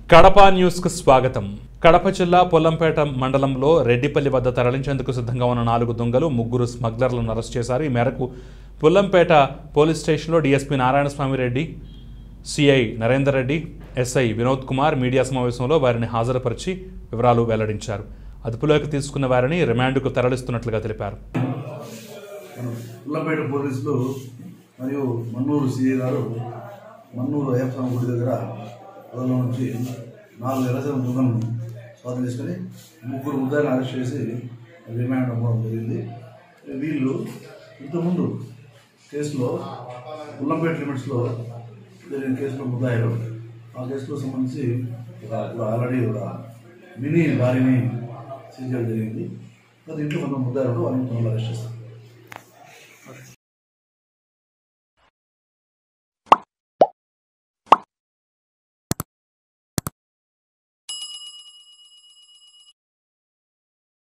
కడప న్యూస్కు స్వాగతం కడప జిల్లా పొల్లంపేట మండలంలో రెడ్డిపల్లి వద్ద తరలించేందుకు సిద్ధంగా ఉన్న నాలుగు దొంగలు ముగ్గురు స్మగ్లర్లను అరెస్ట్ చేశారు ఈ మేరకు పొల్లంపేట పోలీస్ స్టేషన్లో DSP Narayanaswamy Reddy CI Narender Reddy SI Vinod Kumar media సమావేశంలో వారిని హాజరుపరిచి వివరాలు వెల్లడించారు అదుపులోకి తీసుకున్న వారిని రిమాండ్కు తరలిస్తున్నట్లుగా తెలిపారు మన పుల్లపేట పోలీసులు మరియు మన్నూరు సిఐ గారు మన్నూరు అయ్యప్ప స్వామి గుడి దగ్గర పొలంలో నుంచి నాలుగు ఎర్రజన దొంగలను స్వాధీనం చేసుకొని ముగ్గురు ముద్దాయిని అరెస్ట్ చేసి రిమాండ్ అవ్వడం జరిగింది వీళ్ళు ఇంతకుముందు కేసులో పుల్లంపేట లిమిట్స్లో జరిగిన కేసులో ముద్దాయిలు ఆ కేసులో సంబంధించి ఒక ఇప్పుడు ఆల్రెడీ ఒక మినీ లారీని సీజ్ చేయడం జరిగింది అది ఇంట్లో కొంత ముద్దాయిలు వాళ్ళని తొందరగా అరెస్ట్ చేస్తారు